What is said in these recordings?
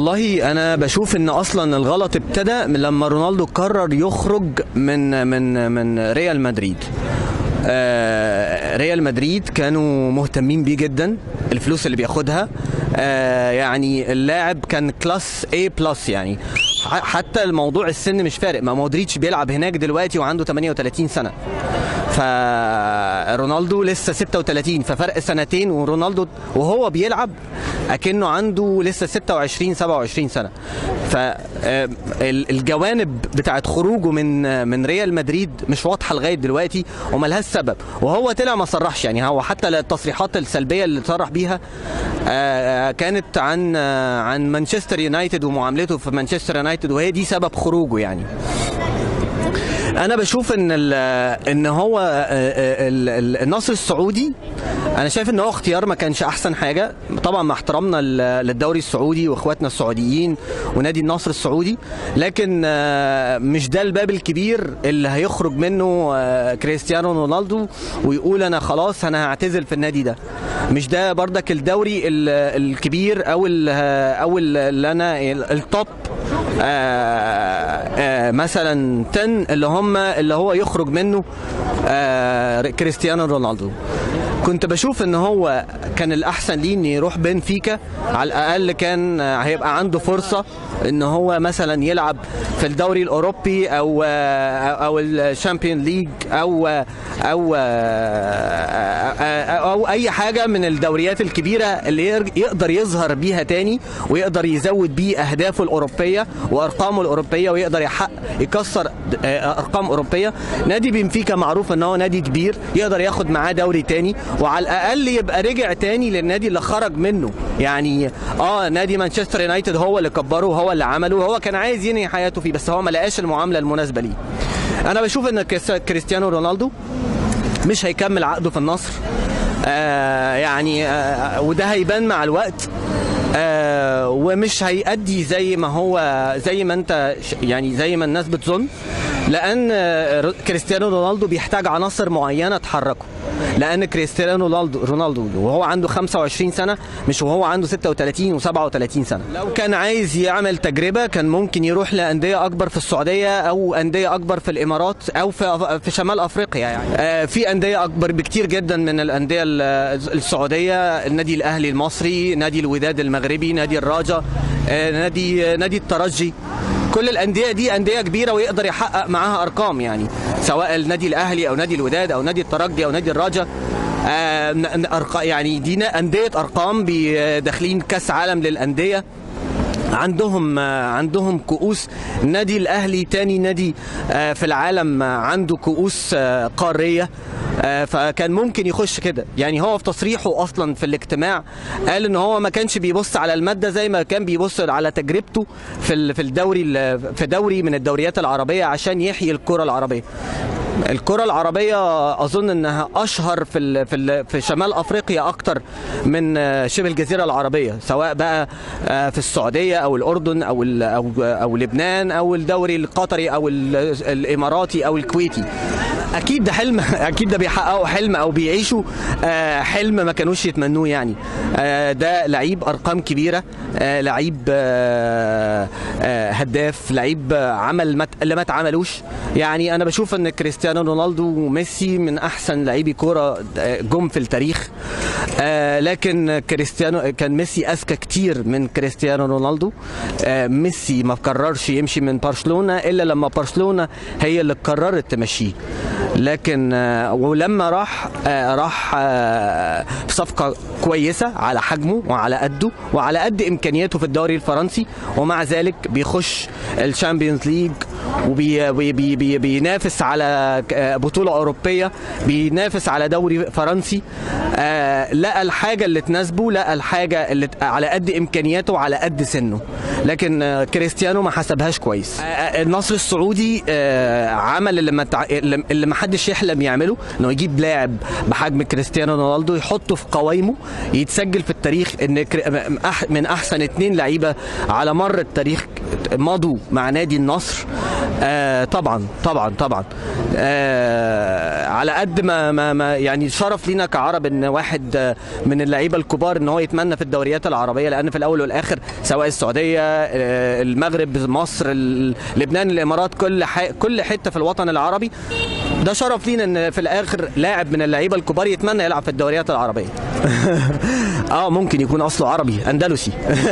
والله انا بشوف ان اصلا الغلط ابتدى من لما رونالدو قرر يخرج من من من ريال مدريد آه، ريال مدريد كانوا مهتمين بيه جدا الفلوس اللي بياخدها آه، يعني اللاعب كان كلاس A بلس يعني ح- حتى الموضوع السن مش فارق ما مودريتش بيلعب هناك دلوقتي وعنده 38 سنه فرونالدو لسه 36 ففرق سنتين ورونالدو وهو بيلعب اكنه عنده لسه 26 27 سنه فالجوانب بتاعت خروجه من من ريال مدريد مش واضحه لغايه دلوقتي وملهاش سبب وهو طلع ما صرحش يعني هو حتى التصريحات السلبيه اللي صرح بيها آه، كانت عن آه، عن مانشستر يونايتد ومعاملته في مانشستر يونايتد وهي دي سبب خروجه يعني انا بشوف ان ال ان هو ال- ال- النصر السعودي انا شايف ان هو اختيار ما كانش احسن حاجه طبعا مع احترامنا لل- للدوري السعودي واخواتنا السعوديين ونادي النصر السعودي لكن آه، مش ده الباب الكبير اللي هيخرج منه آه، كريستيانو رونالدو ويقول انا خلاص انا هعتزل في النادي ده مش ده بردك الدوري ال- الكبير او ال او ال- اللي انا التوب آه، آه، مثلا 10 اللي هم اللي هو يخرج منه آه، كريستيانو رونالدو كنت بشوف ان هو كان الاحسن ليه ان يروح بنفيكا على الاقل كان آه، هيبقى عنده فرصه ان هو مثلا يلعب في الدوري الاوروبي او آه، او الشامبيون ليج او آه، او آه، آه، او اي حاجه من الدوريات الكبيره اللي ير- يقدر يظهر بيها تاني ويقدر يزود بيه اهدافه الاوروبيه وارقامه الاوروبيه ويقدر يحقق يكسر آه، ارقام اوروبيه نادي بنفيكا معروف ان هو نادي كبير يقدر ياخد معاه دوري تاني وعلى الاقل يبقى رجع تاني للنادي اللي خرج منه يعني اه نادي مانشستر يونايتد هو اللي كبره وهو اللي عمله وهو كان عايز ينهي حياته فيه بس هو ما لقاش المعامله المناسبه ليه انا بشوف ان كريس- كريستيانو رونالدو مش هيكمل عقده في النصر آه يعني آه وده هيبان مع الوقت آه ومش هيأدي زي ما هو زي ما انت ش- يعني زي ما الناس بتظن لان آه، ر- كريستيانو رونالدو بيحتاج عناصر معينه تحركه لان كريستيانو رونالدو رونالدو وهو عنده 25 سنه مش وهو عنده 36 و37 سنه لو كان عايز يعمل تجربه كان ممكن يروح لانديه اكبر في السعوديه او انديه اكبر في الامارات او في في شمال افريقيا يعني آه، في انديه اكبر بكتير جدا من الانديه ال- السعوديه النادي الاهلي المصري نادي الوداد المغربي نادي الراجا آه، نادي نادي الترجي كل الانديه دي انديه كبيره ويقدر يحقق معاها ارقام يعني سواء النادي الاهلي او نادي الوداد او نادي الترجي او نادي الرجا آه، ن- ن- أرق- يعني دي ن- انديه ارقام بي- داخلين كاس عالم للانديه عندهم آه، عندهم كؤوس النادي الاهلي تاني نادي آه، في العالم آه، عنده كؤوس آه، قاريه آه، فكان ممكن يخش كده يعني هو في تصريحه اصلا في الاجتماع قال ان هو ما كانش بيبص على الماده زي ما كان بيبص على تجربته في ال- في الدوري ال- في دوري من الدوريات العربيه عشان يحيي الكره العربيه الكرة العربية أظن أنها أشهر في ال في ال في شمال أفريقيا أكتر من آه، شبه الجزيرة العربية سواء بقى آه، في السعودية أو الأردن أو ال- أو أو لبنان أو الدوري القطري أو ال- الإماراتي أو الكويتي اكيد ده حلم اكيد ده بيحققوا حلم او بيعيشوا آه، حلم ما كانوش يتمنوه يعني آه، ده لعيب ارقام كبيره آه، لعيب آه، آه، هداف لعيب آه، عمل ما ت- اللي ما اتعملوش يعني انا بشوف ان كريستيانو رونالدو وميسي من احسن لاعبي كوره آه، جم في التاريخ آه، لكن كريستيانو كان ميسي اذكى كتير من كريستيانو رونالدو آه، ميسي ما قررش يمشي من برشلونه الا لما برشلونه هي اللي قررت تمشيه لكن آه، ولما راح آه، راح آه، في صفقه كويسه على حجمه وعلى قده وعلى قد امكانياته في الدوري الفرنسي ومع ذلك بيخش الشامبيونز ليج وبينافس على آه، بطوله اوروبيه بينافس على دوري فرنسي آه، لقى الحاجه اللي تناسبه لقى الحاجه اللي ت- على قد امكانياته وعلى قد سنه لكن آه، كريستيانو ما حسبهاش كويس آه، آه، النصر السعودي آه، عمل اللي ما تع- اللي اللي ما حدش يحلم يعمله انه يجيب لاعب بحجم كريستيانو رونالدو يحطه في قوائمه يتسجل في التاريخ ان كري- أح- من احسن اتنين لعيبه على مر التاريخ مضوا مع نادي النصر آه طبعا طبعا طبعا آه على على قد ما, ما, ما يعني شرف لينا كعرب ان واحد آه، من اللعيبه الكبار ان هو يتمنى في الدوريات العربيه لان في الاول والاخر سواء السعوديه آه، المغرب مصر ال- لبنان الامارات كل ح... كل حته في الوطن العربي ده شرف لينا ان في الاخر لاعب من اللعيبه الكبار يتمنى يلعب في الدوريات العربيه اه ممكن يكون اصله عربي اندلسي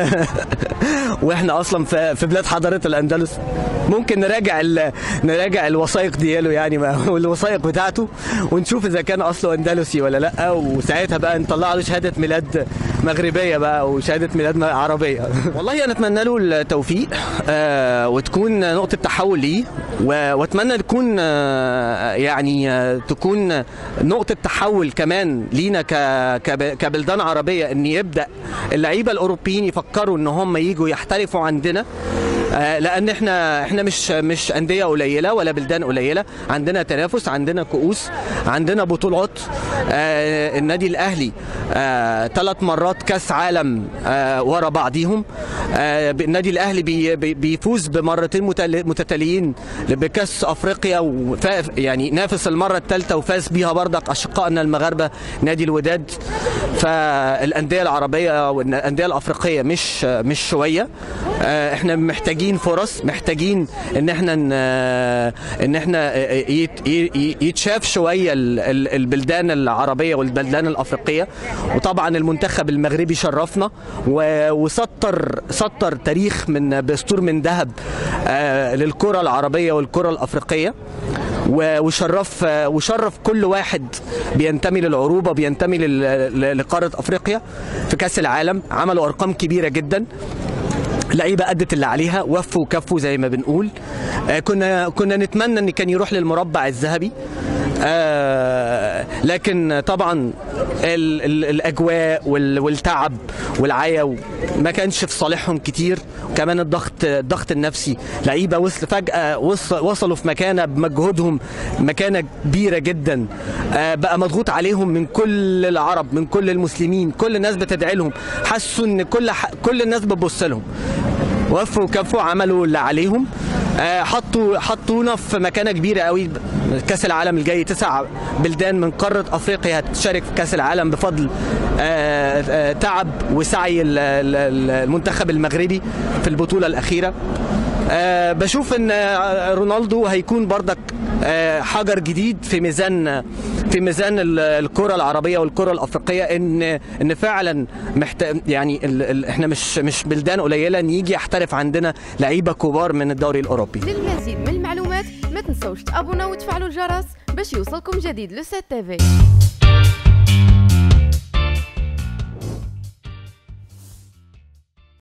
واحنا اصلا في في بلاد حضاره الاندلس ممكن نراجع ال... نراجع الوثائق دياله يعني ما- والوثائق بتاعته ونشوف اذا كان اصله اندلسي ولا لا وساعتها بقى نطلع له شهاده ميلاد مغربيه بقى وشهاده ميلاد م- عربيه والله انا اتمنى له التوفيق آه وتكون نقطه تحول ليه و- واتمنى تكون آه يعني آه تكون نقطه تحول كمان لينا ك... كب- كبلدان عربيه ان يبدا اللعيبه الاوروبيين يفكروا ان هم يجوا يحترفوا عندنا آه، لان احنا احنا مش مش انديه قليله ولا بلدان قليله عندنا تنافس عندنا كؤوس عندنا بطولات آه، النادي الاهلي ثلاث مرات كاس عالم آه، ورا بعضيهم آه، النادي الاهلي بي- بي- بيفوز بمرتين متل- متتاليين بكاس افريقيا وفا يعني نافس المره الثالثه وفاز بيها برضك اشقائنا المغاربه نادي الوداد فالانديه العربيه والانديه الافريقيه مش مش شويه آه، احنا محتاجين فرص محتاجين ان احنا ن- ان احنا يت- ي- يتشاف شويه ال- ال- البلدان العربيه والبلدان الافريقيه وطبعا المنتخب المغربي شرفنا و- وسطر سطر تاريخ من باسطور من ذهب آه، للكره العربيه والكره الافريقيه و- وشرف وشرف كل واحد بينتمي للعروبه بينتمي لل- ل- لقاره افريقيا في كاس العالم عملوا ارقام كبيره جدا لعيبه ادت اللي عليها وفوا وكفوا زي ما بنقول آه كنا كنا نتمنى ان كان يروح للمربع الذهبي آه لكن طبعا ال ال الاجواء وال والتعب والعيا ما كانش في صالحهم كتير كمان الضغط الضغط النفسي لعيبه وصل فجاه وصل وصلوا في مكانه بمجهودهم مكانه كبيره جدا آه بقى مضغوط عليهم من كل العرب من كل المسلمين كل الناس بتدعي لهم حسوا ان كل ح... كل الناس بتبص لهم وفوا وكفوا عملوا اللي عليهم آه، حطوا حطونا في مكانه كبيره قوي كاس العالم الجاي تسع بلدان من قاره افريقيا هتشارك في كاس العالم بفضل آه، آه، تعب وسعي ال- ال- المنتخب المغربي في البطوله الاخيره آه، بشوف ان آه، رونالدو هيكون بردك آه، حجر جديد في ميزان في ميزان ال- الكره العربيه والكره الافريقيه ان ان فعلا محتاج يعني ال ال احنا مش مش بلدان قليله ان يجي يحترف عندنا لعيبه كبار من الدوري الاوروبي للمزيد من المعلومات ما تنسوش تابوناو وتفعلوا الجرس باش يوصلكم جديد لو 7 تيفي